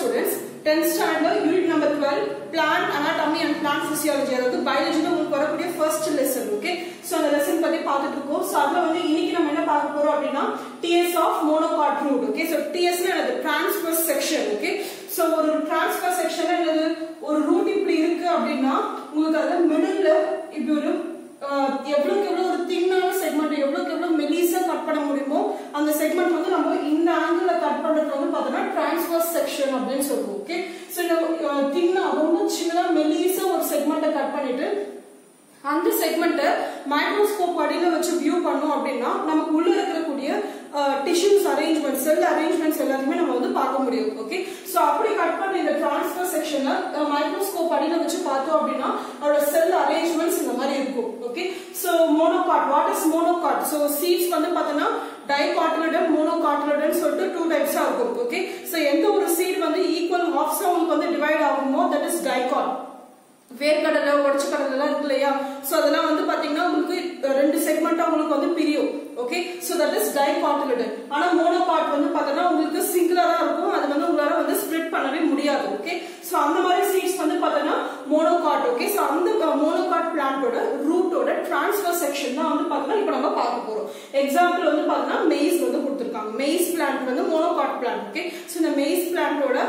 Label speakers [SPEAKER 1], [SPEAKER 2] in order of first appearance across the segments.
[SPEAKER 1] students tenth standard unit number twelve plant anatomy and plant physiology அதாவது பயாலஜியில் உங்களுக்கு வரக்கூடிய ஃபர்ஸ்ட் லெசன் ஓகே ஸோ அந்த லெசன் பத்தி பார்த்துட்டு இருக்கோம் ஸோ அதில் வந்து இன்னைக்கு நம்ம என்ன பார்க்க போறோம் அப்படின்னா T S of monocot root okay so டிஎஸ்னா என்னது டிரான்ஸ்பர் செக்ஷன் ஓகே ஸோ ஒரு டிரான்ஸ்பர் செக்ஷன் என்னது ஒரு ரூட் இப்படி இருக்கு அப்படின்னா உங்களுக்கு அதில் மிடில் இப்படி ஒரு ஆஹ், எவ்வளவுக்கு எவ்வளவு ஒரு தின்னான செக்மெண்ட் எவ்வளவுக்கு எவ்வளவு மெலிசா கட் பண்ண முடியுமோ அந்த செக்மெண்ட் வந்து நம்ம இந்த ஆங்கிள் கட் பண்றது வந்து பார்த்தோம்னா டிரான்ஸ்வர்ஸ் செக்ஷன் அப்படின்னு சொல்லுவோம் ஓகே ஸோ இந்த தின்னா ரொம்ப சின்னதா மெலிசா ஒரு செக்மெண்ட்டை கட் பண்ணிட்டு அந்த செக்மெண்ட்டை மைக்ரோஸ்கோப் அடியில் வச்சு வியூ பண்ணோம் அப்படின்னா நமக்கு உள்ள இருக்கக்கூடிய டிஷ்யூஸ் அரேஞ்ச்மெண்ட் செல் அரேஞ்ச்மெண்ட்ஸ் எல்லாத்தையுமே நம்ம வந்து பார்க்க முடியும் ஓகே ஸோ அப்படி கட் பண்ண இந்த டிரான்ஸ்ஃபர் செக்ஷனை மைக்ரோஸ்கோப் அடியில் வச்சு பார்த்தோம் அப்படின்னா அதோட செல் அரேஞ்ச்மெண்ட்ஸ் இந்த மாதிரி இருக்கும் okay so monocot what is monocot so seeds வந்து பார்த்தோன்னா டைகாட்டிலடன் மோனோகாட்டிலடன் சொல்லிட்டு டூ டைப்ஸா இருக்கும் ஓகே ஸோ எந்த ஒரு சீட் வந்து ஈக்குவல் ஹாஃப்ஸா உங்களுக்கு வந்து டிவைட் ஆகுமோ தட் இஸ் டைகாட் வேர்க்கடலை உடச்ச கடலை எல்லாம் இருக்கு இல்லையா ஸோ அதெல்லாம் வந்து பாத்தீங்கன்னா உங்களுக்கு ரெண்டு செக்மெண்டா உங்களுக்கு வந்து பிரியும் okay so that is dicotyledon ஆனா மோனோகாட் வந்து பார்த்தோன்னா உங்களுக்கு சிங்குலரா இருக்கும் அது வந்து உங்களால வந்து ஸ்ப்ளிட் பண்ணவே முடியாது ஓகே ஸோ அந்த மாதிரி சீட்ஸ் வந்து பார்த்தோன்னா மோனோகாட் ஓகே ஸோ அந்த மோனோகாட் பிளான்ட்டோட ரூட்டோட டிரான்ஸ்ஃபர் செக்ஷன் தான் வந்து பார்த்தோன்னா இப்போ நம்ம பார்க்க போறோம் எக்ஸாம்பிள் வந்து பார்த்தோன்னா மெய்ஸ் வந்து கொடுத்துருக்காங்க மெய்ஸ் பிளான்ட் வந்து மோனோகாட் பிளான்ட் ஓகே ஸோ இந்த மெய்ஸ் பிளான்ட்டோட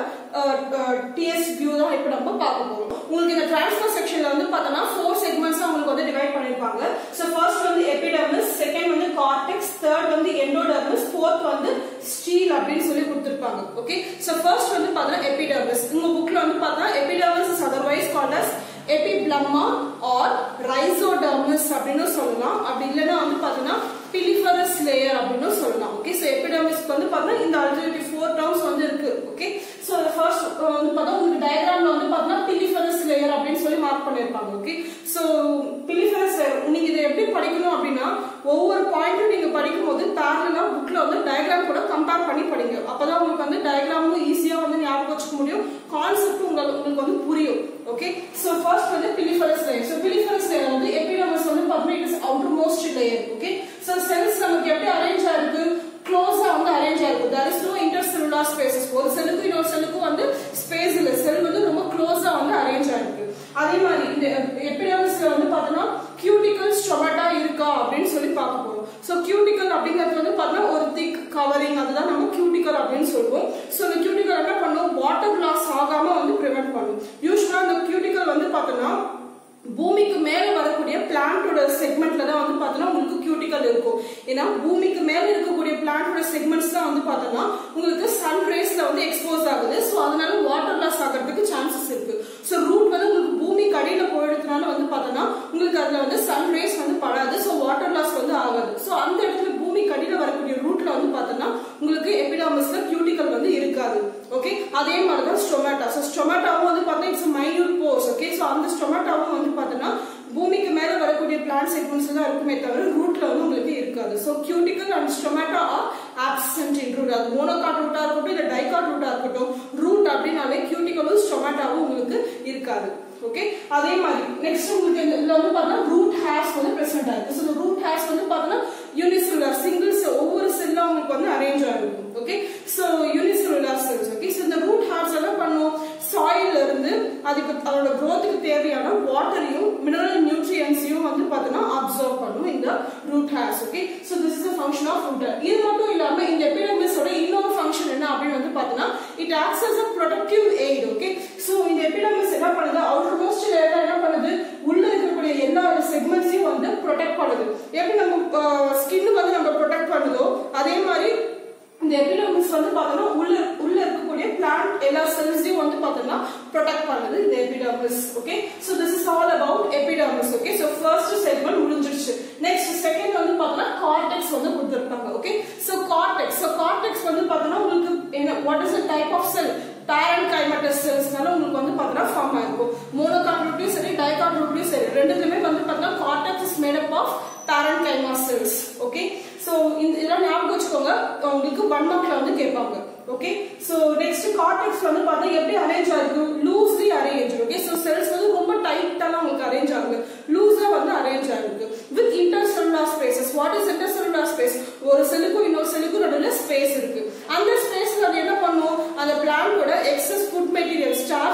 [SPEAKER 1] டிஎஸ் வியூ தான் இப்போ நம்ம பார்க்க போறோம் உங்களுக்கு இந்த டிரான்ஸ்ஃபர் செக்ஷன்ல வந்து பார்த்தோன்னா ஃபோர் செக்மெண்ட்ஸ் உங்களுக்கு வந்து டிவைட் பண்ணிருப்பாங்க ஸோ ஃபர்ஸ்ட் வந்து எபிடர்மிஸ் செகண்ட் வந்து கார்டெக்ஸ் தேர்ட் வந்து எண்டோடர்மிஸ் ஃபோர்த் வந்து ஸ்டீல் அப்படின்னு சொல்லி கொடுத்துருப்பாங்க ஓகே ஸோ ஃபர்ஸ்ட் வந்து பார்த்தோன்னா எபிடர்மிஸ் உங்க புக்ல வந்து பார்த்தா epidermis is otherwise called as epiblema or rhizodermis அப்படின்னு சொல்லலாம் அப்படி இல்லைன்னா வந்து பார்த்தீங்கன்னா பிலிஃபரஸ் லேயர் அப்படின்னு சொல்லலாம் ஓகே ஸோ எபிடர்மிஸ்க்கு வந்து பார்த்தீங்கன்னா இந்த ஆல்டர்னேட்டிவ் ஃபோர் டேர்ம்ஸ் வந்து இருக்கு ஓகே ஸோ ஃபர்ஸ்ட் வந்து பார்த்தா உங்களுக்கு டயக்ராம்ல வந்து பார்த்தீங்கன்னா பிலிஃபரஸ் லேயர் அப்படின்னு சொல்லி மார்க் பண்ணியிருப்பாங்க ஓகே ஸோ பிலிஃபரஸ் லேயர் நீங்க இதை எப்படி படிக்கணும் அப்படின்னா ஒவ்வொரு பாயிண்ட்டும் நீங்க படிக்கும் போது பேரலா புக்ல வந்து டயக்ராம் கூட கம்பேர் பண்ணி படிங்க அப்பதான் உங்களுக்கு வந்து டயக்ராமும் ஈஸியா வந்து ஞாபகம் வச்சுக்க முடியும் கான்செப்ட் உங்களுக்கு உங்களுக்கு வந்து புரியும் ஓகே ஸோ ஃபர்ஸ்ட் வந்து piliferous layer so piliferous layer வந்து எபிடர்மஸ் வந்து பார்த்தீங்கன்னா it is outermost layer okay so cells நமக்கு எப்படி அரேஞ்ச் ஆயிருக்கு க்ளோஸா வந்து அரேஞ்ச் ஆயிருக்கு there is no intercellular spaces ஒரு செல்லுக்கும் இன்னொரு செல்லுக்கும் வந்து ஸ்பேஸ் இல்ல செல் வந்து ரொம்ப க்ளோஸா வந்து அரேஞ்ச் ஆயிருக்கு அதே மாதிரி இந்த எபிடர்மிஸ்ல வந்து பார்த்தோம்னா கியூட்டிக்கல் ஸ்டொமேட்டா இருக்கா அப்படின்னு சொல்லி பார்க்க போறோம் ஸோ கியூட்டிக்கல் அப்படிங்கிறது வந்து பார்த்தோம்னா ஒரு திக் கவரிங் அதுதான் நம்ம கியூட்டிக்கல் அப்படின்னு சொல்லுவோம் ஸோ இந்த கியூட்டிக்கல் என்ன பண்ணும் வாட்டர் லாஸ் ஆகாம வந்து ப்ரிவென்ட் பண்ணும் யூஸ்வலா இந்த கியூட்டிக்கல் வந்து பார்த்தோம்னா பூமிக்கு மேல வரக்கூடிய பிளான்ட்டோட செக்மெண்ட்ல தான் வந்து பார்த்தோம்னா உங்களுக்கு கியூட்டிக்கல் இருக்கும் ஏன்னா பூமிக்கு மேல இருக்கக்கூடிய பிளான்ட்டோட செக்மெண்ட்ஸ் தான் வந்து பார்த்தோம்னா உங்களுக்கு சன் ரேஸ்ல வந்து எக்ஸ்போஸ் ஆகுது ஸோ அதனால வாட்டர் லாஸ் ஆகிறதுக்கு சான்சஸ் இருக்கு ஸோ ரூட் வந்து உங்களுக்கு பூமிக்கு அடியில போயிடுறதுனால வந்து பார்த்தோம்னா உங்களுக்கு அதுல வந்து சன் ரேஸ் வந்து படாது ஸோ வாட்டர் லாஸ் வந்து ஆகாது ஸோ அந்த இடத்துல பூமிக்கு அடியில வரக்கூடிய ரூட்ல வந்து பார்த்தோம்னா உங்களுக்கு எபிடாமஸ்ல கியூட்டிக்கல் வந்து இருக்காது ஓகே அதே மாதிரி தான் ஸ்டொமேட்டா ஸோ ஸ்டொமேட்டாவும் வந்து பார்த்தா it's minute pores okay so அந்த ஸ்டொமேட்டாவும் வந்து பார்த்தோன்னா பூமிக்கு மேல வரக்கூடிய பிளான்ட் செக்மெண்ட்ஸ் தான் இருக்குமே தவிர ரூட்ல வந்து உங்களுக்கு இருக்காது so cuticle and stomata are absent in root அது மோனோகாட் ரூட்டா இருக்கட்டும் இல்ல டைகாட் ரூட்டா இருக்கட்டும் ரூட் அப்படின்னாலே கியூட்டிக்கலும் ஸ்டொமேட்டாவும் உங்களுக்கு இருக்காது ஓகே அதே மாதிரி நெக்ஸ்ட் உங்களுக்கு இந்த- இதுல வந்து பார்த்தா ரூட் ஹேர்ஸ் வந்து பிரசன்ட் ஆயிருக்கு ஸோ ரூட் ஹேர்ஸ் வந்து பார்த்தோன்னா யூனிசெல்லுலர் சிங்கிள் ஒவ்வொரு செல்லும் உங்களுக்கு வந்து அரேஞ்ச் ஆகிருக்கும் okay so unicellular cells okay so இந்த ரூட் ஹேர்ஸ் எல்லாம் பண்ணும் சாயில இருந்து அதுக்கு அதோட growthக்கு தேவையான வாட்டரையும் மினரல் நியூட்ரியன்ஸையும் வந்து பார்த்தோன்னா அப்சர்வ் பண்ணும் இந்த root hairs okay so this is a function of root இது மட்டும் இல்லாம இந்த எபிடமிஸோட இன்னொரு ஃபங்க்ஷன் என்ன அப்படின்னு வந்து பார்த்தோன்னா it acts as a protective aid okay so இந்த எபிடமிஸ் என்ன பண்ணுது அவுட்டர் மோஸ்ட் லேயர் என்ன பண்ணுது உள்ள இருக்கக்கூடிய எல்லா செக்மெண்ட்ஸையும் வந்து ப்ரொடெக்ட் பண்ணுது எப்படி நம்ம ஸ்கின் வந்து நம்ம ப்ரொடெக்ட் பண்ணுதோ அதே மாதிரி இந்த எபிடமிஸ் வந்து பார்த்தோம்னா உள்ள உள்ள இருக்கக்கூடிய பிளான்ட் எல்லா செல்ஸையும் வந்து பார்த்தோம்னா ப்ரொடெக்ட் பண்ணுது இந்த epidermis okay so this is all about epidermis okay so first segment முடிஞ்சிருச்சு நெக்ஸ்ட் செகண்ட் வந்து பார்த்தோம்னா கார்டெக்ஸ் வந்து கொடுத்துருப்பாங்க okay so cortex so cortex வந்து பார்த்தோம்னா உங்களுக்கு என்ன what is the type of cell parenchymatous செல்ஸ்னால உங்களுக்கு வந்து பார்த்தோம்னா ஃபார்ம் ஆயிருக்கும் மோனோகார்ட்லயும் சரி டைகார்ட்லயும் சரி ரெண்டுத்துலயுமே வந்து பார்த்தோம்னா cortex is made up of parenchyma cells okay so இந்த இதெல்லாம் ஞாபகம் வச்சுக்கோங்க உங்களுக்கு ஒன் மார்க்ல வந்து கேட்பாங்க ஓகே ஸோ நெக்ஸ்ட் கார்டெக்ஸ் வந்து பார்த்தா எப்படி அரேஞ்ச் ஆயிருக்கு loosely arrange okay so cells வந்து ரொம்ப டைட்டாலாம் உங்களுக்கு அரேஞ்ச் ஆகுது லூஸா வந்து அரேஞ்ச் ஆயிருக்கு with intercellular spaces what is intercellular space ஒரு செல்லுக்கும் இன்னொரு செல்லுக்கும் நடுவில் ஸ்பேஸ் இருக்கு அந்த ஸ்பேஸ்ல அது என்ன பண்ணும் அந்த பிளான்டோட எக்ஸஸ்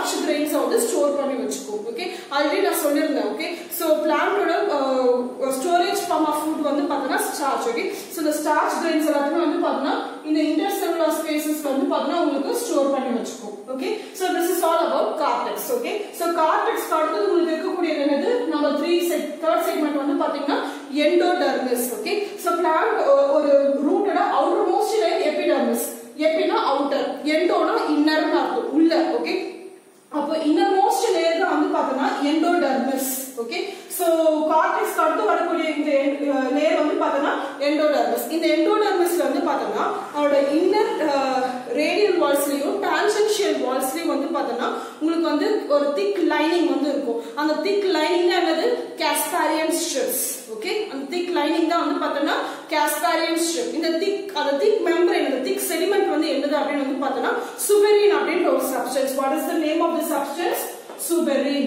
[SPEAKER 1] ஸ்டார்ச் கிரெயின்ஸை வந்து ஸ்டோர் பண்ணி வச்சுக்கும் ஓகே ஆல்ரெடி நான் சொல்லியிருந்தேன் ஓகே ஸோ பிளான்டோட ஸ்டோரேஜ் ஃபார்ம் ஆஃப் ஃபுட் வந்து பார்த்தீங்கன்னா ஸ்டார்ச் ஓகே ஸோ இந்த ஸ்டார்ச் கிரெயின்ஸ் எல்லாத்தையுமே வந்து பார்த்தீங்கன்னா இந்த இன்டர்செல்லுலர் ஸ்பேசஸ் வந்து பார்த்தீங்கன்னா உங்களுக்கு ஸ்டோர் பண்ணி வச்சுக்கும் okay so this is all about cortex okay so cortex அடுத்தது உங்களுக்கு இருக்கக்கூடியது என்னது நம்ம த்ரீ செக் தேர்ட் செக்மெண்ட் வந்து பார்த்தீங்கன்னா எண்டோடர்மிஸ் ஓகே ஸோ பிளான்ட் ஒரு ரூட்டோட அவுட்டர் மோஸ்ட் லைக் எபிடர்மிஸ் எப்பினா அவுட்டர் எண்டோனா இன்னர்னு அர்த்தம் உள்ள ஓகே அப்போ இன்னர் மோஸ்ட் லேயர் தான் வந்து பார்த்தோம்னா எண்டோடர்மிஸ் ஓகே ஸோ கார்டெக்ஸ் அடுத்து வரக்கூடிய இந்த லேயர் வந்து பார்த்தோம்னா எண்டோடர்மிஸ் இந்த எண்டோடர்மிஸ்ல வந்து பார்த்தோம்னா அவரோட இன்னர் ரேடியல் வால்ஸ்லயும் டான்ஜென்ஷியல் வால்ஸ்லயும் வந்து பார்த்தோம்னா உங்களுக்கு வந்து ஒரு திக் லைனிங் வந்து இருக்கும் அந்த திக் லைனிங் தான் என்னது காஸ்பாரியன் ஸ்ட்ரிப்ஸ் ஓகே அந்த திக் லைனிங் தான் வந்து பார்த்தோம்னா காஸ்பாரியன் ஸ்ட்ரிப் இந்த திக் அந்த திக் மெம்பரேன் அந்த திக் செடிமெண்ட் வந்து என்னது அப்படின்னு வந்து பார்த்தோம்னா சுபெரின் அப்படின்ற ஒரு substance what is the name of the substance suberin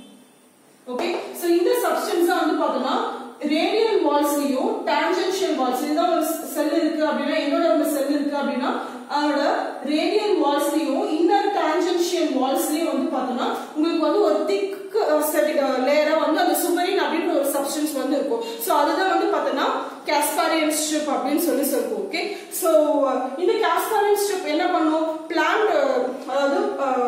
[SPEAKER 1] okay so இந்த சப்ஸ்டன்ஸ் தான் வந்து பார்த்தோம்னா ரேடியல் வால்ஸ்லயும் டான்ஜென்ஷியல் வால்ஸ் இதுதான் ஒரு செல் இருக்கு அப்படின்னா என்னோட ஒரு செல் இருக்கு அப்படின்னா அதோட ரேடியல் வால்ஸ்லயும் இன்னர் டான்ஜென்ஷியல் வால்ஸ்லயும் வந்து பார்த்தோம்னா உங்களுக்கு வந்து ஒரு திக் லேயரா வந்து அந்த சுமரின் அப்படின்ற ஒரு சப்ஸ்டன்ஸ் வந்து இருக்கும் ஸோ அதுதான் வந்து பார்த்தோம்னா காஸ்பாரியன் ஸ்ட்ரிப் அப்படின்னு சொல்லி சொல்லுவோம் ஓகே ஸோ இந்த காஸ்பாரியன் ஸ்ட்ரிப் என்ன பண்ணும் பிளான்ட் அதாவது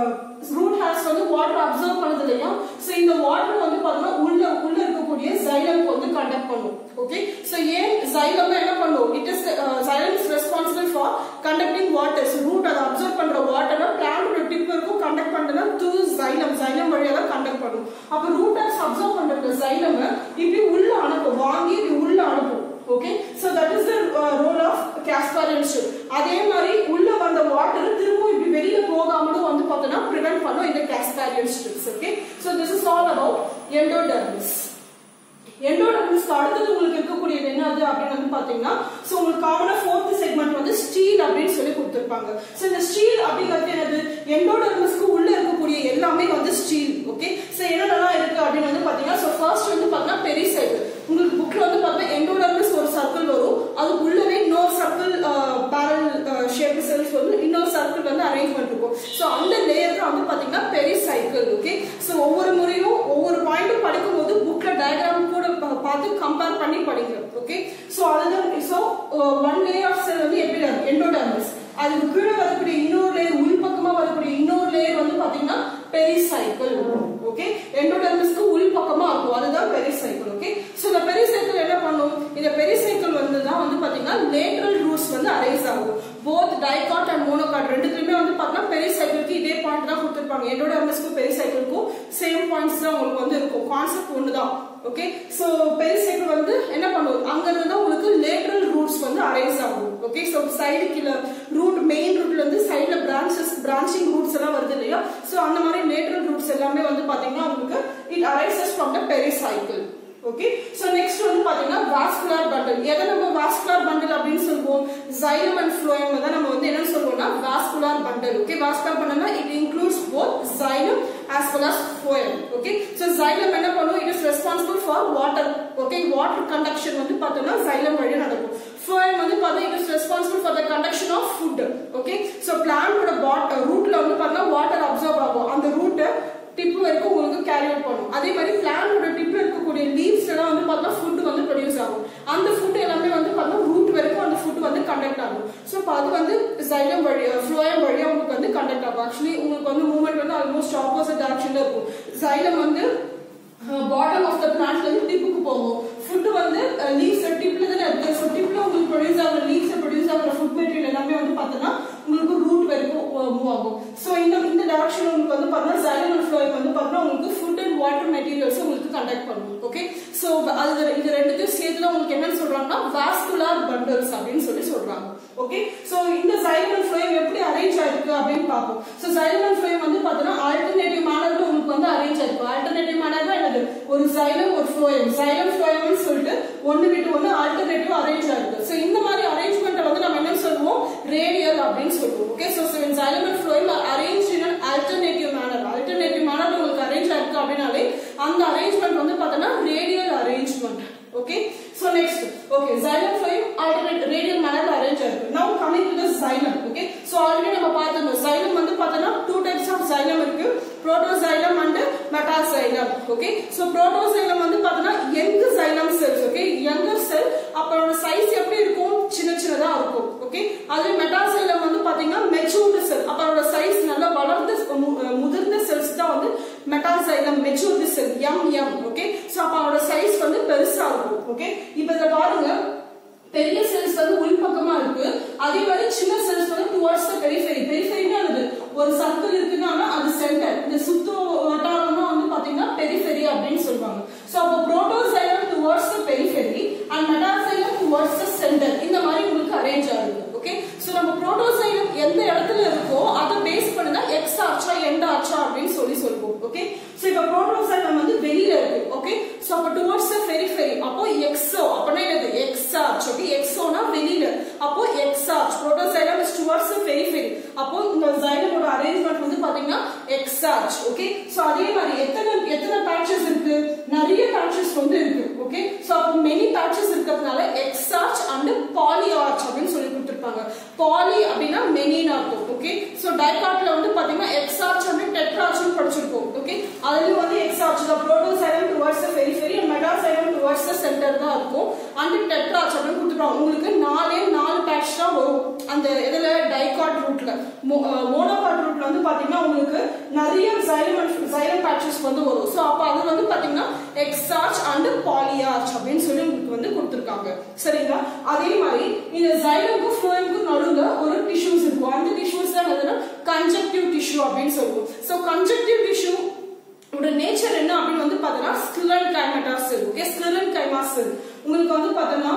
[SPEAKER 1] ரூட் ஹேர்ஸ் வந்து வாட்டர் அப்சர்வ் பண்ணது இல்லையா ஸோ இந்த வாட்டர் வந்து பார்த்தோம்னா உள்ள உள்ள இருக்கக்கூடிய ஜைலம்க்கு வந்து கண்டக்ட் பண்ணும் ஓகே ஸோ ஏன் ஜைலம் என்ன பண்ணும் it is xylem is responsible for conducting water so root அதை அப்சர்வ் பண்ற வாட்டரை பிளான்டோட டிப் இருக்கும் கண்டக்ட் பண்ணுறதுனா த்ரூ ஜைலம் ஜைலம் வழியாக தான் கண்டக்ட் பண்ணும் அப்போ ரூட் ஹேர்ஸ் அப்சர்வ் பண்ற ஜைலம் இப்படி உள்ள அனுப்பும் வாங்கி இப்படி உள்ள அனுப்பும் okay so that is the role of Casparian அதே மாதிரி உள்ள வந்த வாட்டர் திரும்ப இப்படி வெளியில போகாமலும் வந்து பார்த்தோம்னா பிரிவென்ட் பண்ணும் இந்த Casparian strips okay so this is all about endodermis எண்டோடர்மிஸ்க்கு அடுத்தது உங்களுக்கு இருக்கக்கூடியது என்னது அப்படின்னு வந்து பாத்தீங்கன்னா சோ உங்களுக்கு காமனா ஃபோர்த் செக்மெண்ட் வந்து ஸ்டீல் அப்படின்னு சொல்லி கொடுத்திருப்பாங்க சோ இந்த ஸ்டீல் அப்படிங்கிறது என்னது எண்டோடர்மிஸ்க்கு உள்ள இருக்கக்கூடிய எல்லாமே வந்து ஸ்டீல் ஓகே சோ என்னென்னலாம் இருக்கு அப்படின்னு வந்து பாத்தீங்கன்னா சோ ஃபர்ஸ்ட் வந்து பாத்தீங்கன்னா பெரிசைக்கிள் உங்களுக்கு புக்ல வந்து பாத்தீங்கன்னா எண்டோடர்மிஸ் ஒரு சர்க்கிள் வரும் அதுக்கு உள்ளவே இன்னொரு சர்க்கிள் பேரல் ஷேப் செல்ஸ் வந்து இன்னொரு சர்க்கிள் வந்து அரேஞ்ச்மெண்ட் இருக்கும் ஸோ அந்த லேயர் தான் வந்து பாத்தீங்கன்னா பெரிசைக்கிள் ஓகே ஸோ ஒவ்வொரு முறையும் ஒவ்வொரு பாயிண்ட்டும் படிக்கும்போது புக்ல டயக்ராம் கூட பார்த்து கம்பேர் பண்ணி படிங்க ஓகே ஸோ அதுதான் so one layer of cell வந்து எப்படி எண்டோடர்மிஸ் அதுக்கு கீழே வரக்கூடிய இன்னொரு லேயர் உள்பக்கமா வரக்கூடிய இன்னொரு லேயர் வந்து பாத்தீங்கன்னா பெரிசைக்கிள் ஓகே எண்டோடர்மிஸ்க்கு உள் பக்கமா இருக்கும் அதுதான் பெரிசைக்கிள் ஓகே சோ இந்த பெரிசைக்கிள் என்ன பண்ணும் இந்த பெரிசைக்கிள் வந்து தான் வந்து பாத்தீங்கன்னா லேட்டரல் ரூட்ஸ் வந்து அரைஸ் ஆகும் போத் டைகாட் அண்ட் மோனோகாட் ரெண்டுத்துலயுமே வந்து பாத்தீங்கன்னா பெரிசைக்கிளுக்கு இதே பாயிண்ட் தான் கொடுத்திருப்பாங்க எண்டோடர்மிஸ்க்கும் பெரிசைக்கிளுக்கும் சேம் பாயிண்ட்ஸ் தான் உங்களுக்கு வந்து இருக்கும் கான்செப்ட் ஒண்ணுதான் ஓகே சோ பெரிசைக்கிள் வந்து என்ன பண்ணும் அங்க இருந்து தான் உங்களுக்கு லேட்டரல் ரூட்ஸ் வந்து அரைஸ் ஆகும் ஓகே சோ சைடு கீழ ரூட் மெயின் ரூட்ல இருந்து சைடுல பிரான்ச்சஸ் பிரான்ச்சிங் ரூட்ஸ் எல்லாம் வருது இல்லையா சோ அந்த மாதிரி லேட்டரல் ரூட்ஸ் எல்லாமே வந்து பாத்தீங்கன்னா உங்களுக்கு it arises from the pericycle okay so next வந்து பாத்தீங்கன்னா வாஸ்குலர் பண்டில் எதை நம்ம வாஸ்குலர் பண்டில் அப்படின்னு சொல்லுவோம் ஜைலம் அண்ட் ஃப்ளோயம் தான் நம்ம வந்து என்ன சொல்லுவோம்னா வாஸ்குலர் பண்டில் ஓகே வாஸ்குலர் பண்டில்னா it includes both xylem as well as phloem okay so xylem என்ன பண்ணும் it is responsible for water okay water conduction வந்து பார்த்தோம்னா xylem வழியா நடக்கும் phloem வந்து பார்த்தா it is responsible for the conduction of food okay so plant ஓட bot rootல வந்து பார்த்தா water absorb ஆகும் அந்த root டிப் வரைக்கும் உங்களுக்கு கேரி அவுட் பண்ணும் அதே மாதிரி பிளான்டோட டிப்ல இருக்கக்கூடிய லீவ்ஸ் எல்லாம் வந்து பார்த்தா ஃபுட் வந்து ப்ரொடியூஸ் ஆகும் அந்த ஃபுட் எல்லாமே வந்து பார்த்தா ரூட் வரைக்கும் அந்த ஃபுட் வந்து கண்டக்ட் ஆகும் ஸோ இப்போ அது வந்து ஜைலம் வழி ஃப்ளோயம் வழியா உங்களுக்கு வந்து கண்டக்ட் ஆகும் ஆக்சுவலி உங்களுக்கு வந்து மூவ்மெண்ட் வந்து ஆல்மோஸ்ட் ஆப்போசிட் டைரக்ஷன்ல இருக்கும் ஜைலம் வந்து பாட்டம் ஆஃப் த பிளான்ட்ல இருந்து டிப்புக்கு போகும் ஃபுட் வந்து லீவ்ஸ் டிப்ல தானே இருக்கு ஸோ டிப்ல உங்களுக்கு ப்ரொடியூஸ் ஆகிற லீவ்ஸ் ப்ரொடியூஸ் ஆகிற ஃபுட் மெட்டீரியல் எல்லாமே வந்து பார்த்தோன்னா உங்களுக்கு ரூட் வரைக்கும் மூவ் ஆகும் ஸோ இந்த இந்த டைரக்ஷன் உங்களுக்கு வந்து பார்த்தீங்கன்னா ஜைலம் அண்ட் ஃப்ளோயம் வந்து பார்த்தீங்கன்னா உங்களுக்கு ஃபுட் அண்ட் வாட்டர் மெட்டீரியல்ஸ் உங்களுக்கு கண்டக்ட் பண்ணும் ஓகே ஸோ அது இது ரெண்டுத்தையும் சேர்த்து உங்களுக்கு என்னன்னு சொல்றாங்கன்னா வாஸ்குலார் பண்டல்ஸ் அப்படின்னு சொல்லி சொல்றாங்க ஓகே ஸோ இந்த ஜைலம் அண்ட் ஃப்ளோயம் எப்படி அரேஞ்ச் ஆயிருக்கு அப்படின்னு பார்ப்போம் ஸோ ஜைலம் அண்ட் ஃப்ளோயம் வந்து பார்த்தீங்கன்னா ஆல்டர்னேட்டிவ் மேனர்ல உங்களுக்கு வந்து அரேஞ்ச் ஆயிருக்கு ஆல்டர்னேட்டிவ் மேனர் தான் என்னது ஒரு ஜைலம் ஒரு ஃப்ளோயம் ஜைலம் ஃப்ளோயம்னு சொல்லிட்டு ஒன்னு விட்டு ஒன்னு ஆல்டர்னேட்டிவ் அரேஞ்ச் ஆயிருக்கு ஸோ இந்த மாதிரி அரேஞ்ச்மெண்ட் வந்து நம்ம என்ன சொல்லுவோம் ரேடியல் அப்படின்னு சொல்லுவோம் okay so xylem and phloem arrange in alternative manner alternative manner உங்களுக்கு அரேஞ்ச் ஆயிருக்கு அப்படின்னாலே அந்த அரேஞ்ச்மெண்ட் வந்து பார்த்தோன்னா radial arrangement okay so next okay xylem flame alternate radial manner arrange ஆயிருக்கு now coming to the xylem okay so already நம்ம பார்த்தோம் xylem வந்து பார்த்தோம்னா two types of xylem இருக்கு மெட்டாசைலம் ஓகே சோ புரோட்டோசைலம் வந்து பாத்தீங்கன்னா young xylem cells okay younger cell அப்போட size எப்படி இருக்கும் சின்ன சின்னதா இருக்கும் ஓகே அதே மெட்டாசைலம் வந்து பாத்தீங்கன்னா மெச்சூர்டு செல் அப்போட சைஸ் நல்லா வளர்ந்த மு- முதிர்ந்த செல்ஸ் தான் வந்து metaxylem mature cell hmm hmm okay so அப்ப அதோட சைஸ் வந்து பெருசா இருக்கும் ஓகே இப்போ இத பாருங்க பெரிய செல்ஸ் வந்து உள்பக்கமா இருக்கு அதே மாதிரி சின்ன செல்ஸ் வந்து டுவர்ட்ஸ் த பெரிஃபெரி பெரிஃபெரினா அது ஒரு சர்க்கிள் இருக்குன்னா அது சென்டர் இந்த சுத்து வட்டாரம்னா வந்து பாத்தீங்கன்னா பெரிஃபெரி அப்படின்னு சொல்லுவாங்க சோ அப்போ protoxylem towards the periphery and metaxylem towards the centre இந்த மாதிரி உங்களுக்கு அரேஞ்ச் ஆகுது ஓகே சோ நம்ம புரோட்டோசைலம் எந்த இடத்துல இருக்கோ அதை பேஸ் பண்ணி தான் எக்ஸ் ஆர்ச்சா எண்ட் ஆர்ச்சா அப்படின்னு சொல்லி சொல்லுவோம் ஓகே சோ இப்போ புரோட்டோசைலம் வந்து வெளியில இருக்கு ஓகே சோ அப்போ டுவர்ட்ஸ் த பெரிஃபெரி அப்போ எக்ஸோ அப்படின்னா என்னது எக்ஸ் ஆர்ச் ஓகே எக்ஸோனா வெளியில அப்போ exarch protoxylem is towards the periphery அப்போ இந்த சைலமோட அரேஞ்ச்மெண்ட் வந்து பாத்தீங்கன்னா எக்ஸ் ஆர்ச் ஓகே சோ அதே மாதிரி எத்தனை எத்தனை பேட்சஸ் இருக்கு நிறைய பேட்சஸ் வந்து இருக்கு ஓகே சோ அப்போ மெனி பேட்சஸ் இருக்கிறதுனால exarch and polyarch அப்படின்னு சொல்லி கொடுத்திருப்பாங்க பாலி அப்படின்னா மெனின்னு அர்த்தம் ஓகே சோ டைகாட்ல வந்து பாத்தீங்கன்னா எக்ஸ் ஆர்ச் அண்ட் டெட்ரார்ச்னு படிச்சிருக்கோம் ஓகே அதுலயும் வந்து எக்ஸ் ஆர்ச் தான் protoxylem towards the periphery and metaxylem towards the centre தான் இருக்கும் அண்ட் டெட்ரார்ச் அப்படின்னு கொடுத்துருப்பாங்க உங்களுக்கு நாலே நாலு பேட்ச் தான் வரும் அந்த இதுல டைகாட் ரூட்ல மோனோகாட் ரூட்ல வந்து பாத்தீங்கன்னா உங்களுக்கு நிறைய சைலம் சைலம் பேட்சஸ் வந்து வரும் சோ அப்ப அது வந்து பாத்தீங்கன்னா எக்ஸார்ச் அண்ட் பாலியார்ச் அப்படின்னு சொல்லி உங்களுக்கு வந்து கொடுத்துருக்காங்க சரிங்களா அதே மாதிரி இந்த சைலமுக்கும் ஃப்ளோயமுக்கும் நடுவுல ஒரு டிஷ்யூஸ் இருக்கும் அந்த டிஷ்யூஸ் தான் எதுனா கன்ஜக்டிவ் டிஷ்யூ அப்படின்னு சொல்லுவோம் சோ கன்ஜக்டிவ் டிஷ்யூ உட நேச்சர் என்ன அப்படின்னு வந்து பாத்தீங்கன்னா ஸ்கிலன் கைமட்டா செல் ஓகே ஸ்கிலன் கைமா செல் உங்களுக்கு வந்து பாத்தீங்கன்னா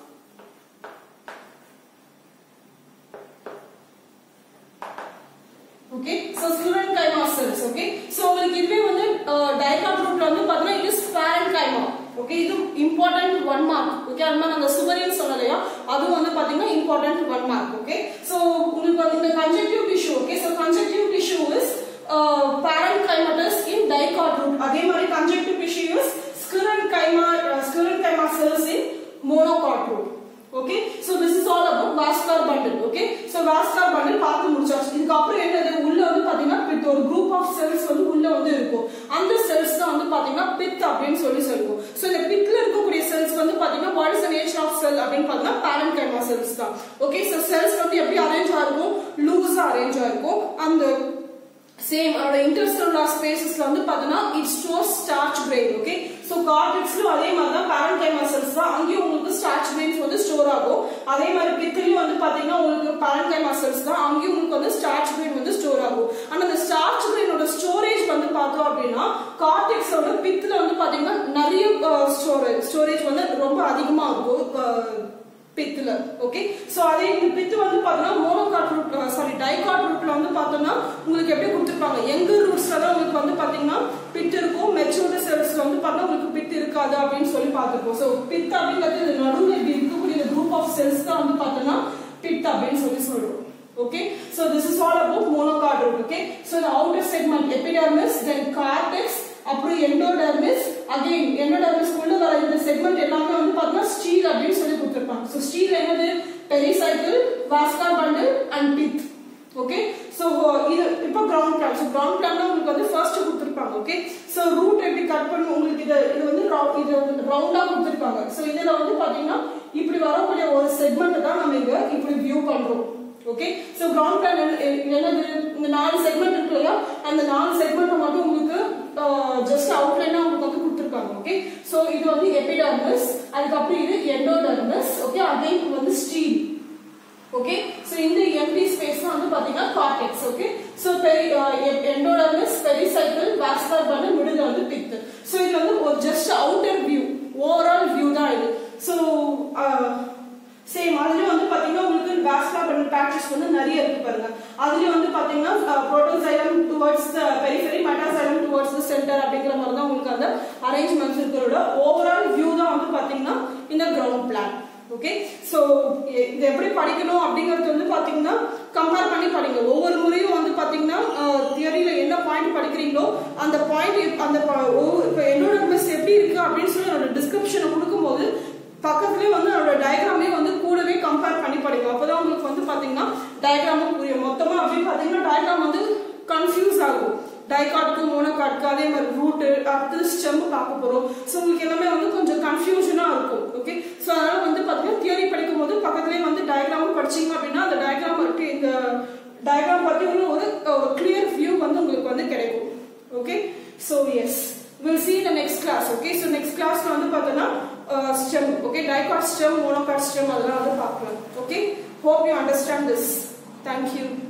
[SPEAKER 1] okay so sclerenchyma cells okay so உங்களுக்கு இதுவே வந்து டைகாட் ரூட்ல வந்து பாத்தீங்கன்னா it is parenchyma okay இது இம்பார்ட்டன்ட் ஒன் மார்க் ஓகே அது மாதிரி அந்த சுவரின் சொன்னலையா அதுவும் வந்து பாத்தீங்கன்னா important one mark okay so உங்களுக்கு வந்து இந்த conjunctive tissue okay so conjunctive tissue is parenchymatous in dicot root அதே மாதிரி conjunctive tissue is sclerenchyma uh, sclerenchyma cells in monocot root okay so this is all about vascular bundle okay so vascular bundle பார்த்து முடிச்சாச்சு இதுக்கு அப்புறம் என்னது உள்ள வந்து பாத்தீங்கன்னா பித் ஒரு group of cells வந்து உள்ள வந்து இருக்கும் அந்த cells தான் வந்து பாத்தீங்கன்னா பித் அப்படின்னு சொல்லி சொல்லுவோம் so இந்த பித்ல இருக்கக்கூடிய cells வந்து பாத்தீங்கன்னா what is the nature of cell அப்படின்னு பாத்தீங்கன்னா parenchyma cells தான் okay so cells வந்து எப்படி அரேஞ்ச் ஆகும் லூஸா அரேஞ்ச் ஆயிருக்கும் அந்த சேம் அதோட இன்டர்ஸ்டெல்லுலர் ஸ்பேசஸ்ல வந்து பாத்தீங்கன்னா it store starch grain okay so கார்டெக்ஸ்லயும் அதே மாதிரி தான் பேரன்கைமா செல்ஸ் தான் அங்கேயும் உங்களுக்கு ஸ்டார்ச் கிரெயின்ஸ் வந்து ஸ்டோர் ஆகும் அதே மாதிரி பித்திலையும் வந்து பாத்தீங்கன்னா உங்களுக்கு பேரன்கைமா செல்ஸ் தான் அங்கேயும் உங்களுக்கு வந்து ஸ்டார்ச் கிரெயின் வந்து ஸ்டோர் ஆகும் ஆனா அந்த ஸ்டார்ச் கிரெயினோட ஸ்டோரேஜ் வந்து பார்த்தோம் அப்படின்னா கார்டெக்ஸோட பித்துல வந்து பாத்தீங்கன்னா நிறைய ஸ்டோரேஜ் ஸ்டோரேஜ் வந்து ரொம்ப அதிகமா இருக்கும் பித்துல ஓகே சோ அதே இந்த பித்து வந்து பாத்தீங்கன்னா மோனோகாட் ரூட் சாரி டைகாட் ரூட்ல வந்து பார்த்தோம்னா உங்களுக்கு எப்படி கொடுத்துருப்பாங்க எங்க ரூட்ஸ்ல தான் உங்களுக்கு வந்து பாத்தீங்கன்னா பிட் இருக்கும் மெச்சூர்டு செல்ஸ்ல வந்து பார்த்தா உங்களுக்கு பித் இருக்காது அப்படின்னு சொல்லி பார்த்துருப்போம் ஸோ பித் அப்படிங்கிறது இது நடுவில் இப்படி இருக்கக்கூடிய குரூப் ஆஃப் செல்ஸ் தான் வந்து பார்த்தோம்னா பித் அப்படின்னு சொல்லி சொல்றோம் okay so this is all about monocard root okay so the outer segment epidermis then cortex அப்புறம் எண்டோடர்மிஸ் அகைன் எண்டோடர்மிஸ் உள்ள வர இந்த செக்மெண்ட் எல்லாமே வந்து பார்த்தீங்கன்னா ஸ்டீல் அப்படின்னு சொல்லி கொடுத்துருப்பாங்க ஸோ ஸ்டீல் என்னது pericycle vascular bundle and pith okay so இது இப்போ ground plan so ground plan உங்களுக்கு வந்து ஃபர்ஸ்ட் கொடுத்துருப்பாங்க ஓகே ஸோ ரூட் எப்படி கட் பண்ணி உங்களுக்கு இது இது வந்து round- இது ரவுண்டா கொடுத்துருப்பாங்க ஸோ இதுல வந்து பாத்தீங்கன்னா இப்படி வரக்கூடிய ஒரு செக்மெண்ட் தான் நம்ம இங்க இப்படி வியூ பண்றோம் ஓகே ஸோ கிரவுண்ட் பிளான் என்னது இந்த நாலு செக்மெண்ட் இருக்கு இல்லையா அந்த நாலு செக்மெண்ட் மட்டும் உங்களுக்கு ஜஸ்ட் அவுட்லைனா உங்களுக்கு வந்து கொடுத்துருக்காங்க ஓகே ஸோ இது வந்து எபிடர்மிஸ் அதுக்கப்புறம் இது எண்டோடர்மிஸ் ஓகே அகைன் வந்து ஸ்டீல் ஓகே சோ இந்த எம்டி ஸ்பேஸ் வந்து பாத்தீங்கன்னா cortex okay so peri endodermis pericycle vascular பண்ண மிடில் வந்து பித் சோ இது வந்து ஒரு just outer view overall view தான் இது சோ சேம் அதுலயும் வந்து பாத்தீங்கன்னா உங்களுக்கு வாஸ்குலர் பண்ண பேட்சஸ் வந்து நிறைய இருக்கு பாருங்க அதுலயும் வந்து பாத்தீங்கன்னா protoxylem towards the periphery metaxylem towards the centre அப்படிங்கிற மாதிரி தான் உங்களுக்கு அந்த அரேஞ்ச்மெண்ட்ஸ் இருக்கிறோட ஓவரால் வியூ தான் வந்து பாத்தீங்கன்னா இந்த கிரவுண்ட் பிளான் ஓகே சோ இது எப்படி படிக்கணும் அப்படிங்கிறது வந்து பாத்தீங்கன்னா கம்பேர் பண்ணி படிங்க ஒவ்வொரு முறையும் வந்து பாத்தீங்கன்னா தியரியில என்ன பாயிண்ட் படிக்கிறீங்களோ அந்த பாயிண்ட் அந்த ப- ஒவ்வொரு- இப்ப என்னோட மிஸ் எப்படி இருக்கு அப்படின்னு சொல்லி என்னோட டிஸ்கிரிப்ஷனை கொடுக்கும்போது பக்கத்துலயே வந்து அதோட டயக்ராமே வந்து கூடவே கம்பேர் பண்ணி படிங்க அப்பதான் உங்களுக்கு வந்து பாத்தீங்கன்னா டயக்ராமும் புரியும் மொத்தமா அப்படின்னு பாத்தீங்கன்னா டயக்ராம் வந்து கன்ஃபியூஸ் ஆகும் டைகாட்க்கு மோனோகாட்க்கு அதே மாதிரி ரூட் அடுத்து ஸ்டெம் பார்க்க போறோம் ஸோ உங்களுக்கு எல்லாமே வந்து கொஞ்சம் கன்ஃபியூஷனா இருக்கும் ஓகே ஸோ அதனால வந்து பார்த்தீங்கன்னா தியரி படிக்கும் போது பக்கத்துலேயே வந்து டயக்ராமும் படிச்சீங்க அப்படின்னா அந்த டயக்ராம் பற்றி இந்த டயக்ராம் பற்றி இன்னும் ஒரு ஒரு கிளியர் வியூ வந்து உங்களுக்கு வந்து கிடைக்கும் okay so yes will see the next class okay so next கிளாஸ்ல வந்து பார்த்தோன்னா stem okay dicot stem monocot stem அதெல்லாம் வந்து பார்க்கலாம் okay hope you understand this thank you